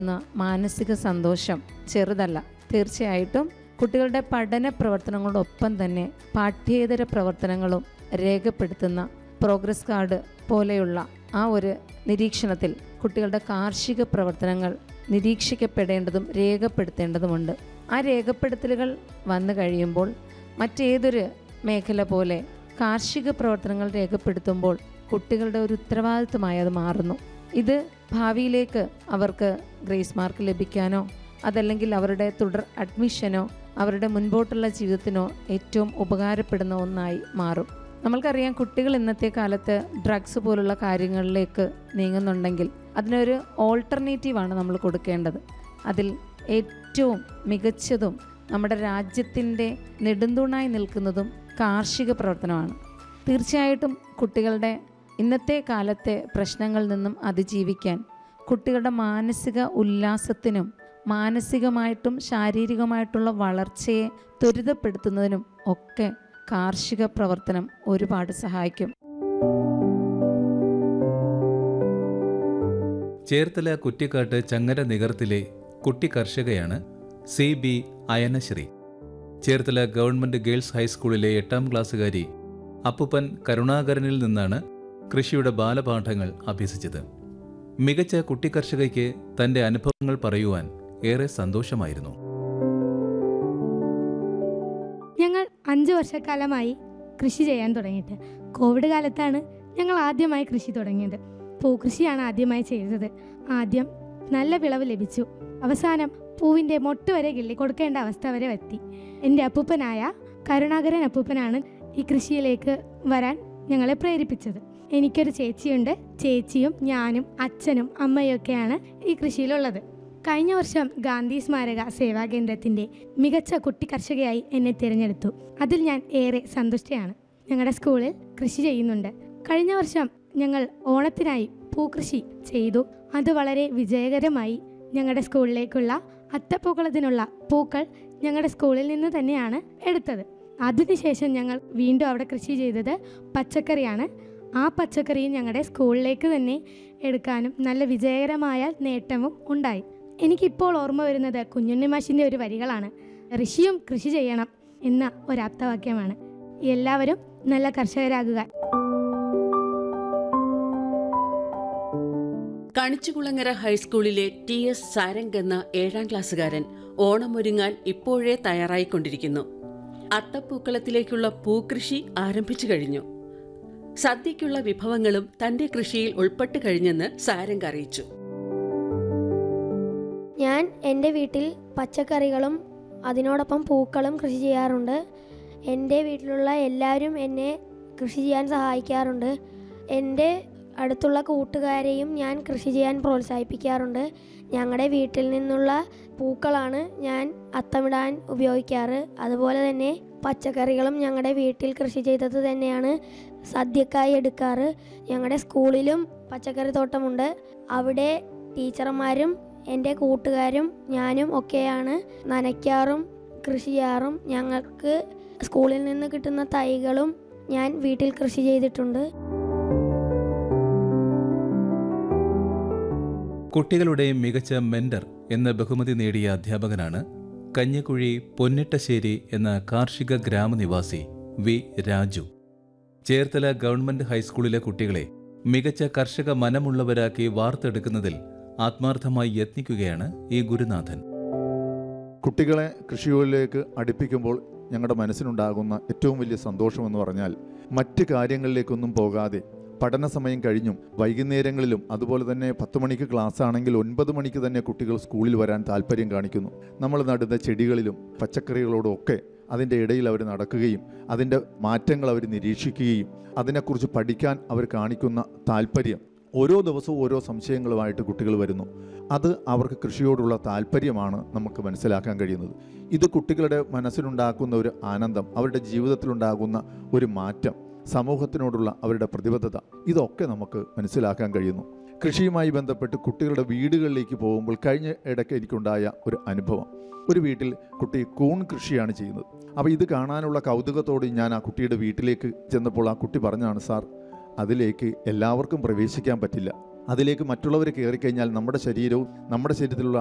എന്ന മാനസിക സന്തോഷം ചെറുതല്ല തീർച്ചയായിട്ടും കുട്ടികളുടെ പഠന പ്രവർത്തനങ്ങളോടൊപ്പം തന്നെ പാഠ്യേതര പ്രവർത്തനങ്ങളും രേഖപ്പെടുത്തുന്ന പ്രോഗ്രസ് കാർഡ് പോലെയുള്ള ആ ഒരു നിരീക്ഷണത്തിൽ കുട്ടികളുടെ കാർഷിക പ്രവർത്തനങ്ങൾ നിരീക്ഷിക്കപ്പെടേണ്ടതും രേഖപ്പെടുത്തേണ്ടതുമുണ്ട് ആ രേഖപ്പെടുത്തലുകൾ വന്നു കഴിയുമ്പോൾ മറ്റേതൊരു മേഖല പോലെ കാർഷിക പ്രവർത്തനങ്ങൾ രേഖപ്പെടുത്തുമ്പോൾ കുട്ടികളുടെ ഒരു ഉത്തരവാദിത്വമായി അത് മാറുന്നു ഇത് ഭാവിയിലേക്ക് അവർക്ക് ഗ്രേസ് മാർക്ക് ലഭിക്കാനോ അതല്ലെങ്കിൽ അവരുടെ തുടർ അഡ്മിഷനോ അവരുടെ മുൻപോട്ടുള്ള ജീവിതത്തിനോ ഏറ്റവും ഉപകാരപ്പെടുന്ന ഒന്നായി മാറും നമ്മൾക്കറിയാം കുട്ടികൾ ഇന്നത്തെ കാലത്ത് ഡ്രഗ്സ് പോലുള്ള കാര്യങ്ങളിലേക്ക് നീങ്ങുന്നുണ്ടെങ്കിൽ അതിനൊരു ഓൾട്ടർനേറ്റീവാണ് നമ്മൾ കൊടുക്കേണ്ടത് അതിൽ ഏറ്റവും മികച്ചതും നമ്മുടെ രാജ്യത്തിൻ്റെ നെടുന്തൂണായി നിൽക്കുന്നതും കാർഷിക പ്രവർത്തനമാണ് തീർച്ചയായിട്ടും കുട്ടികളുടെ ഇന്നത്തെ കാലത്തെ പ്രശ്നങ്ങളിൽ നിന്നും അതിജീവിക്കാൻ കുട്ടികളുടെ മാനസിക ഉല്ലാസത്തിനും മാനസികമായിട്ടും ശാരീരികമായിട്ടുള്ള വളർച്ചയെ ത്വരിതപ്പെടുത്തുന്നതിനും ഒക്കെ കാർഷിക പ്രവർത്തനം ഒരുപാട് സഹായിക്കും ചേർത്തല കുറ്റിക്കാട്ട് ചങ്ങര നികർത്തിലെ കുട്ടി കർഷകയാണ് C B Ayanasree Cherthala government girls ഹൈസ്കൂളിലെ എട്ടാം ക്ലാസ്സുകാരി അപ്പുപ്പൻ കരുണാകരനിൽ നിന്നാണ് കൃഷിയുടെ ബാലപാഠങ്ങൾ അഭ്യസിച്ചത് മികച്ച കുട്ടി കർഷകയ്ക്ക് തന്റെ അനുഭവങ്ങൾ പറയുവാൻ ഏറെ സന്തോഷമായിരുന്നു ഞങ്ങൾ അഞ്ച് വർഷക്കാലമായി കൃഷി ചെയ്യാൻ തുടങ്ങിയിട്ട് കോവിഡ് കാലത്താണ് ഞങ്ങൾ ആദ്യമായി കൃഷി തുടങ്ങിയത് പൂക്കൃഷിയാണ് ആദ്യമായി ചെയ്തത് ആദ്യം നല്ല വിളവ് ലഭിച്ചു അവസാനം പൂവിൻ്റെ മൊട്ട് വരെ കിള്ളി കൊടുക്കേണ്ട അവസ്ഥ വരെ എത്തി എൻ്റെ അപ്പൂപ്പനായ കരുണാകരൻ അപ്പൂപ്പനാണ് ഈ കൃഷിയിലേക്ക് വരാൻ ഞങ്ങളെ പ്രേരിപ്പിച്ചത് എനിക്കൊരു ചേച്ചിയുണ്ട് ചേച്ചിയും ഞാനും അച്ഛനും അമ്മയൊക്കെയാണ് ഈ കൃഷിയിലുള്ളത് കഴിഞ്ഞ വർഷം ഗാന്ധി സ്മാരക സേവാ കേന്ദ്രത്തിൻ്റെ മികച്ച കുട്ടി കർഷകയായി എന്നെ തിരഞ്ഞെടുത്തു അതിൽ ഞാൻ ഏറെ സന്തുഷ്ടയാണ് ഞങ്ങളുടെ സ്കൂളിൽ കൃഷി ചെയ്യുന്നുണ്ട് കഴിഞ്ഞ വർഷം ഞങ്ങൾ ഓണത്തിനായി പൂക്കൃഷി ചെയ്തു അത് വളരെ വിജയകരമായി ഞങ്ങളുടെ സ്കൂളിലേക്കുള്ള അത്തപ്പൂക്കളത്തിനുള്ള പൂക്കൾ ഞങ്ങളുടെ സ്കൂളിൽ നിന്ന് തന്നെയാണ് എടുത്തത് അതിനുശേഷം ഞങ്ങൾ വീണ്ടും അവിടെ കൃഷി ചെയ്തത് പച്ചക്കറിയാണ് ആ പച്ചക്കറിയും ഞങ്ങളുടെ സ്കൂളിലേക്ക് തന്നെ എടുക്കാനും നല്ല വിജയകരമായ നേട്ടവും ഉണ്ടായി എനിക്കിപ്പോൾ ഓർമ്മ വരുന്നത് കുഞ്ഞുണ്ണി മാഷിൻ്റെ ഒരു വരികളാണ് ഋഷിയും കൃഷി ചെയ്യണം എന്ന ഒരാപ്തവാക്യമാണ് എല്ലാവരും നല്ല കർഷകരാകുക കണിച്ചുകുളങ്ങര ഹൈസ്കൂളിലെ ടി എസ് സാരംഗ് എന്ന ഏഴാം ക്ലാസ്സുകാരൻ ഓണമൊരുങ്ങാൻ ഇപ്പോഴേ തയ്യാറായിക്കൊണ്ടിരിക്കുന്നു അത്തപ്പൂക്കളത്തിലേക്കുള്ള പൂക്കൃഷി ആരംഭിച്ചു കഴിഞ്ഞു സദ്യയ്ക്കുള്ള വിഭവങ്ങളും തന്റെ കൃഷിയിൽ ഉൾപ്പെട്ട് കഴിഞ്ഞെന്ന് സാരംഗ് അറിയിച്ചു ഞാൻ എൻ്റെ വീട്ടിൽ പച്ചക്കറികളും അതിനോടൊപ്പം പൂക്കളും കൃഷി ചെയ്യാറുണ്ട് എൻ്റെ വീട്ടിലുള്ള എല്ലാവരും എന്നെ കൃഷി ചെയ്യാൻ സഹായിക്കാറുണ്ട് എൻ്റെ അടുത്തുള്ള കൂട്ടുകാരെയും ഞാൻ കൃഷി ചെയ്യാൻ പ്രോത്സാഹിപ്പിക്കാറുണ്ട് ഞങ്ങളുടെ വീട്ടിൽ നിന്നുള്ള പൂക്കളാണ് ഞാൻ അത്തമിടാൻ ഉപയോഗിക്കാറ് അതുപോലെ തന്നെ പച്ചക്കറികളും ഞങ്ങളുടെ വീട്ടിൽ കൃഷി ചെയ്തത് തന്നെയാണ് സദ്യക്കായി എടുക്കാറ് ഞങ്ങളുടെ സ്കൂളിലും പച്ചക്കറി തോട്ടമുണ്ട് അവിടെ ടീച്ചർമാരും എൻ്റെ കൂട്ടുകാരും ഞാനും ഒക്കെയാണ് നനയ്ക്കാറും കൃഷി ചെയ്യാറും ഞങ്ങൾക്ക് സ്കൂളിൽ നിന്ന് കിട്ടുന്ന തൈകളും ഞാൻ വീട്ടിൽ കൃഷി ചെയ്തിട്ടുണ്ട് കുട്ടികളുടെ മികച്ച മെന്റർ എന്ന ബഹുമതി നേടിയ അധ്യാപകനാണ് കഞ്ഞിക്കുഴി പൊന്നിട്ടശ്ശേരി എന്ന കാർഷിക ഗ്രാമനിവാസി വി രാജു ചേർത്തല ഗവൺമെന്റ് ഹൈസ്കൂളിലെ കുട്ടികളെ മികച്ച കർഷക മനമുള്ളവരാക്കി വാർത്തെടുക്കുന്നതിൽ ആത്മാർത്ഥമായി യത്നിക്കുകയാണ് ഈ ഗുരുനാഥൻ കുട്ടികളെ കൃഷിയിലേക്ക് അടുപ്പിക്കുമ്പോൾ ഞങ്ങളുടെ മനസ്സിനുണ്ടാകുന്ന ഏറ്റവും വലിയ സന്തോഷമെന്ന് പറഞ്ഞാൽ മറ്റ് കാര്യങ്ങളിലേക്കൊന്നും പോകാതെ പഠന സമയം കഴിഞ്ഞും വൈകുന്നേരങ്ങളിലും അതുപോലെ തന്നെ പത്ത് മണിക്ക് ക്ലാസ് ആണെങ്കിൽ ഒൻപത് മണിക്ക് തന്നെ കുട്ടികൾ സ്കൂളിൽ വരാൻ താല്പര്യം കാണിക്കുന്നു നമ്മൾ നടുന്ന ചെടികളിലും പച്ചക്കറികളോടും ഒക്കെ അതിൻ്റെ ഇടയിൽ അവർ നടക്കുകയും അതിൻ്റെ മാറ്റങ്ങൾ അവർ നിരീക്ഷിക്കുകയും അതിനെക്കുറിച്ച് പഠിക്കാൻ അവർ കാണിക്കുന്ന താല്പര്യം ഓരോ ദിവസവും ഓരോ സംശയങ്ങളുമായിട്ട് കുട്ടികൾ വരുന്നു അത് അവർക്ക് കൃഷിയോടുള്ള താല്പര്യമാണ് നമുക്ക് മനസ്സിലാക്കാൻ കഴിയുന്നത് ഇത് കുട്ടികളുടെ മനസ്സിലുണ്ടാക്കുന്ന ഒരു ആനന്ദം അവരുടെ ജീവിതത്തിലുണ്ടാകുന്ന ഒരു മാറ്റം സമൂഹത്തിനോടുള്ള അവരുടെ പ്രതിബദ്ധത ഇതൊക്കെ നമുക്ക് മനസ്സിലാക്കാൻ കഴിയുന്നു കൃഷിയുമായി ബന്ധപ്പെട്ട് കുട്ടികളുടെ വീടുകളിലേക്ക് പോകുമ്പോൾ കഴിഞ്ഞ ഇടയ്ക്ക് എനിക്കുണ്ടായ ഒരു അനുഭവം ഒരു വീട്ടിൽ കുട്ടി കൂൺ കൃഷിയാണ് ചെയ്യുന്നത് അപ്പോൾ ഇത് കാണാനുള്ള കൗതുകത്തോടെ ഞാൻ ആ കുട്ടിയുടെ വീട്ടിലേക്ക് ചെന്നപ്പോൾ ആ കുട്ടി പറഞ്ഞാണ് സാർ അതിലേക്ക് എല്ലാവർക്കും പ്രവേശിക്കാൻ പറ്റില്ല അതിലേക്ക് മറ്റുള്ളവർ കയറിക്കഴിഞ്ഞാൽ നമ്മുടെ ശരീരവും നമ്മുടെ ശരീരത്തിലുള്ള